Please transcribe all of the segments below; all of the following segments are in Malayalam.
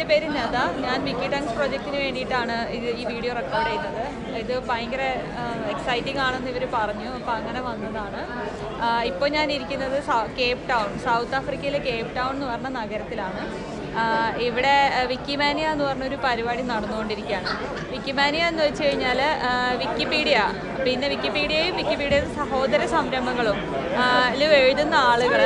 പേര് നദ ഞാൻ വിക്കി ടങ്സ് പ്രോജക്റ്റിന് വേണ്ടിയിട്ടാണ് ഇത് ഈ വീഡിയോ റെക്കോർഡ് ചെയ്തത് ഇത് ഭയങ്കര എക്സൈറ്റിംഗ് ആണെന്ന് ഇവർ പറഞ്ഞു അപ്പോൾ അങ്ങനെ വന്നതാണ് ഇപ്പോൾ ഞാൻ ഇരിക്കുന്നത് സൗ- കേപ്പ് ടൗൺ സൗത്ത് ആഫ്രിക്കയിലെ കേപ്പ് ടൗൺ എന്ന് പറഞ്ഞ നഗരത്തിലാണ് ആ, ഇവിടെ ആ, വിക്കിമാനിയ എന്ന് പറഞ്ഞൊരു പരിപാടി നടന്നുകൊണ്ടിരിക്കുകയാണ് വിക്കിമാനിയ എന്ന് വെച്ച് കഴിഞ്ഞാൽ വിക്കിപീഡിയ പിന്നെ വിക്കിപീഡിയയും വിക്കിപീഡിയയുടെ സഹോദര സംരംഭങ്ങളും ആ, ലും എഴുതുന്ന ആളുകൾ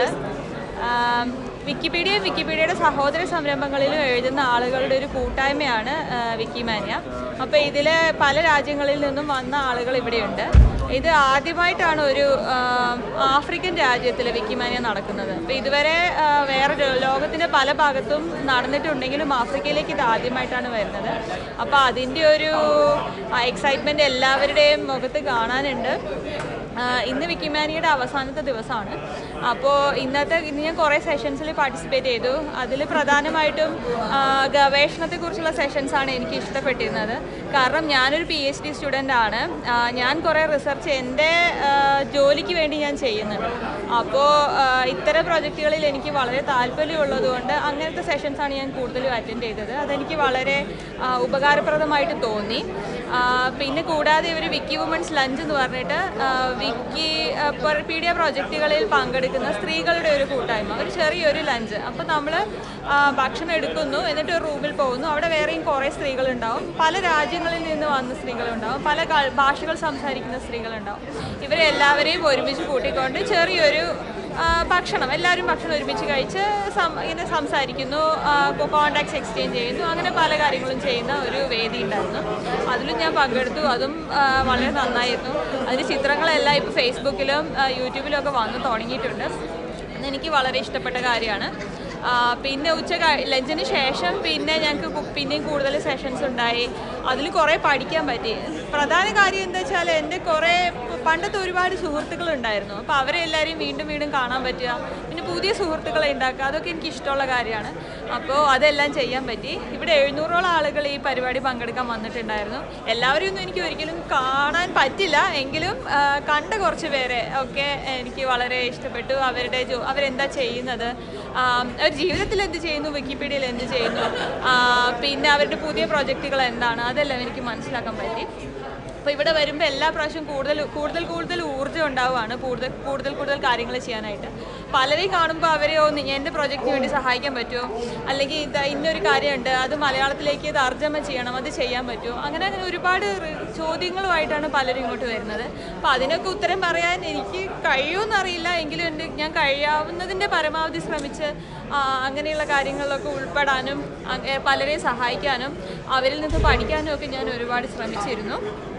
വിക്കിപീഡിയയും വിക്കിപീഡിയയുടെ സഹോദര സംരംഭങ്ങളിലും എഴുതുന്ന ആളുകളുടെ ഒരു കൂട്ടായ്മയാണ് ആ, വിക്കിമാനിയ അപ്പോൾ ഇതിൽ പല രാജ്യങ്ങളിൽ നിന്നും വന്ന ആളുകൾ ഇവിടെയുണ്ട് ഇത് ആദ്യമായിട്ടാണ് ഒരു ആ, ആഫ്രിക്കൻ രാജ്യത്തിൽ വിക്കിമാനിയ നടക്കുന്നത് അപ്പോൾ ഇതുവരെ ആ, വേറെ ലോ- ലോകത്തിൻ്റെ പല ഭാഗത്തും നടന്നിട്ടുണ്ടെങ്കിലും ആഫ്രിക്കയിലേക്ക് ഇത് ആദ്യമായിട്ടാണ് വരുന്നത് അപ്പോൾ അതിൻ്റെ ഒരു എക്സൈറ്റ്മെൻറ്റ് എല്ലാവരുടെയും മുഖത്ത് കാണാനുണ്ട് ആ, ഇന്ന് വിക്കിമാനിയുടെ അവസാനത്തെ ദിവസമാണ് അപ്പോൾ ഇന്നത്തെ ഇന്ന് ഞാൻ കുറേ സെഷൻസിൽ പാർട്ടിസിപ്പേറ്റ് ചെയ്തു അതിൽ പ്രധാനമായിട്ടും ആ, ഗവേഷണത്തെക്കുറിച്ചുള്ള സെഷൻസാണ് എനിക്ക് ഇഷ്ടപ്പെട്ടിരുന്നത് കാരണം ഞാനൊരു പി എച്ച് ഡി സ്റ്റുഡൻ്റ് ആണ് ആ, ഞാൻ കുറേ റിസർച്ച് എൻ്റെ ആ, ജോലിക്ക് വേണ്ടി ഞാൻ ചെയ്യുന്നുണ്ട് അപ്പോൾ ഇത്തരം പ്രൊജക്റ്റുകളിൽ എനിക്ക് വളരെ താല്പര്യമുള്ളതുകൊണ്ട് അങ്ങനത്തെ സെഷൻസാണ് ഞാൻ കൂടുതലും അറ്റൻഡ് ചെയ്തത് അതെനിക്ക് വളരെ ആ, ഉപകാരപ്രദമായിട്ട് തോന്നി ആ, പിന്നെ കൂടാതെ ഇവർ വിക്കി വുമൻസ് ലഞ്ച് എന്ന് പറഞ്ഞിട്ട് ആ, വിക്കി പീഡിയ പ്രോജക്റ്റുകളിൽ പങ്കെടുക്കുന്ന സ്ത്രീകളുടെ ഒരു കൂട്ടായ്മ ഒരു ചെറിയൊരു ലഞ്ച് അപ്പോൾ നമ്മൾ ഭക്ഷണം എടുക്കുന്നു എന്നിട്ട് ഒരു റൂമിൽ പോകുന്നു അവിടെ വേറെയും കുറേ സ്ത്രീകളുണ്ടാവും പല രാജ്യങ്ങളിൽ നിന്ന് വന്ന സ്ത്രീകളുണ്ടാവും പല ക- ഭാഷകൾ സംസാരിക്കുന്ന സ്ത്രീകളുണ്ടാവും ഇവരെ എല്ലാവരെയും ഒരുമിച്ച് കൂട്ടിക്കൊണ്ട് ചെറിയൊരു ആ, ഭക്ഷണം എല്ലാവരും ഭക്ഷണം ഒരുമിച്ച് കഴിച്ച് സം ഇങ്ങനെ സംസാരിക്കുന്നു കോണ്ടാക്ട്സ് എക്സ്ചേഞ്ച് ചെയ്യുന്നു അങ്ങനെ പല കാര്യങ്ങളും ചെയ്യുന്ന ഒരു വേദി ഉണ്ടായിരുന്നു അതിലും ഞാൻ പങ്കെടുത്തു അതും ആ, വളരെ നന്നായിരുന്നു അതിൻ്റെ ചിത്രങ്ങളെല്ലാം ഇപ്പോൾ ഫേസ്ബുക്കിലും ആ, യൂട്യൂബിലും ഒക്കെ വന്ന് തുടങ്ങിയിട്ടുണ്ട് അതെനിക്ക് വളരെ ഇഷ്ടപ്പെട്ട കാര്യമാണ് ആ, പിന്നെ ഉച്ച കഴി- ലഞ്ചിന് ശേഷം പിന്നെ ഞങ്ങൾക്ക് കു- പിന്നെയും കൂടുതൽ സെഷൻസ് ഉണ്ടായി അതിൽ കുറേ പഠിക്കാൻ പറ്റി പ്രധാന കാര്യം എന്താ വെച്ചാൽ എൻ്റെ കുറേ പണ്ടത്തെ ഒരുപാട് സുഹൃത്തുക്കളുണ്ടായിരുന്നു അപ്പോൾ അവരെ എല്ലാവരെയും വീണ്ടും വീണ്ടും കാണാൻ പറ്റുക പിന്നെ പുതിയ സുഹൃത്തുക്കളെ ഉണ്ടാക്കുക അതൊക്കെ എനിക്ക് ഇഷ്ടമുള്ള കാര്യമാണ് അപ്പോൾ അതെല്ലാം ചെയ്യാൻ പറ്റി ഇവിടെ എഴുന്നൂറോളം ആളുകൾ ഈ പരിപാടി പങ്കെടുക്കാൻ വന്നിട്ടുണ്ടായിരുന്നു എല്ലാവരെയും ഒന്നും എനിക്ക് ഒരിക്കലും കാണാൻ പറ്റില്ല എങ്കിലും ആ, കണ്ട കുറച്ച് പേരെ ഒക്കെ എനിക്ക് വളരെ ഇഷ്ടപ്പെട്ടു അവരുടെ ജോ അവരെന്താ ചെയ്യുന്നത് ആ, അവർ ജീവിതത്തിൽ എന്ത് ചെയ്യുന്നു വിക്കിപീഡിയയിൽ എന്ത് ചെയ്യുന്നു ആ, പിന്നെ അവരുടെ പുതിയ പ്രോജക്റ്റുകൾ എന്താണ് അതെല്ലാം എനിക്ക് മനസ്സിലാക്കാൻ പറ്റി അപ്പോൾ ഇവിടെ വരുമ്പോൾ എല്ലാ പ്രാവശ്യവും കൂടുതൽ കൂടുതൽ കൂടുതൽ ഊർജ്ജം ഉണ്ടാവുകയാണ് കൂടുതൽ കൂടുതൽ കൂടുതൽ കാര്യങ്ങൾ ചെയ്യാനായിട്ട് പലരെയും കാണുമ്പോൾ അവരെ ഒന്ന് എൻ്റെ പ്രോജക്റ്റിന് വേണ്ടി സഹായിക്കാൻ പറ്റുമോ അല്ലെങ്കിൽ ഇത് ഇന്നൊരു കാര്യമുണ്ട് അത് മലയാളത്തിലേക്ക് തർജ്ജമ ചെയ്യണം അത് ചെയ്യാൻ പറ്റുമോ അങ്ങനെ അങ്ങനെ ഒരുപാട് റി- ചോദ്യങ്ങളുമായിട്ടാണ് പലരും ഇങ്ങോട്ട് വരുന്നത് അപ്പോൾ അതിനൊക്കെ ഉത്തരം പറയാൻ എനിക്ക് കഴിയുമെന്നറിയില്ല എങ്കിലും എൻ്റെ ഞാൻ കഴിയാവുന്നതിൻ്റെ പരമാവധി ശ്രമിച്ച് ആ, അങ്ങനെയുള്ള കാര്യങ്ങളിലൊക്കെ ഉൾപ്പെടാനും അങ്ങ- പലരെയും സഹായിക്കാനും അവരിൽ നിന്ന് പഠിക്കാനും ഒക്കെ ഞാൻ ഒരുപാട് ശ്രമിച്ചിരുന്നു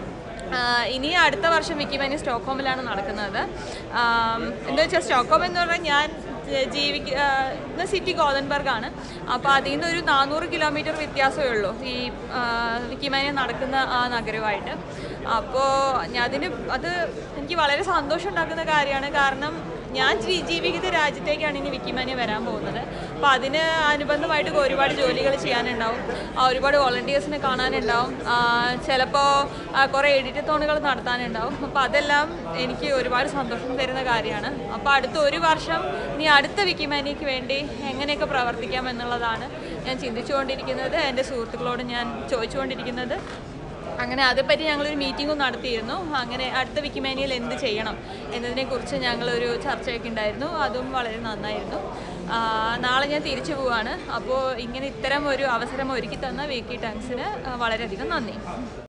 ആഹ് ഇനി അടുത്ത വർഷം വിക്കിമാനി സ്റ്റോക്ക്ഹോമിലാണ് നടക്കുന്നത് ആം, എന്താ വെച്ചാൽ സ്റ്റോക്ക്ഹോം എന്ന് പറഞ്ഞാൽ ഞാൻ ജീവിക്കുന്ന സിറ്റി ഗോതൻബർഗ് ആണ് അപ്പോൾ അതിൽ നിന്ന് ഒരു നാനൂറ് കിലോമീറ്റർ വ്യത്യാസമേ ഉള്ളൂ ഈ വിക്കിമാനിയ നടക്കുന്ന ആ നഗരമായിട്ട് അപ്പോൾ ഞാൻ അതിന് അത് എനിക്ക് വളരെ സന്തോഷം ഉണ്ടാക്കുന്ന കാര്യമാണ് കാരണം ഞാൻ ജീ- ജീവിക്കുന്ന രാജ്യത്തേക്കാണ് ഇനി വിക്കിമാനിയ വരാൻ പോകുന്നത് അപ്പോൾ അതിന് അനുബന്ധമായിട്ട് ഒരുപാട് ജോലികൾ ചെയ്യാനുണ്ടാവും ആ, ഒരുപാട് വോളണ്ടിയേഴ്സിനെ കാണാനുണ്ടാവും ചിലപ്പോൾ കുറേ എഡിറ്റത്തോണുകൾ നടത്താനുണ്ടാവും അപ്പോൾ അതെല്ലാം എനിക്ക് ഒരുപാട് സന്തോഷം തരുന്ന കാര്യമാണ് അപ്പോൾ അടുത്ത ഒരു വർഷം ഇനി അടുത്ത വിക്കിമാനിയക്ക് വേണ്ടി എങ്ങനെയൊക്കെ പ്രവർത്തിക്കാം എന്നുള്ളതാണ് ഞാൻ ചിന്തിച്ചുകൊണ്ടിരിക്കുന്നത് എൻ്റെ സുഹൃത്തുക്കളോട് ഞാൻ ചോദിച്ചുകൊണ്ടിരിക്കുന്നത് അങ്ങനെ അതേപ്പറ്റി ഞങ്ങളൊരു മീറ്റിംഗും നടത്തിയിരുന്നു അങ്ങനെ അടുത്ത വിക്കിമാനിയയിൽ എന്ത് ചെയ്യണം എന്നതിനെക്കുറിച്ച് ഞങ്ങളൊരു ചർച്ചയൊക്കെ ഉണ്ടായിരുന്നു അതും വളരെ നന്നായിരുന്നു ആ, നാളെ ഞാൻ തിരിച്ചു പോവാണ് അപ്പോൾ ഇങ്ങനെ ഇത്തരം ഒരു അവസരം ഒരുക്കി തന്ന വിക്കി ടങ്സിന് വളരെയധികം നന്ദി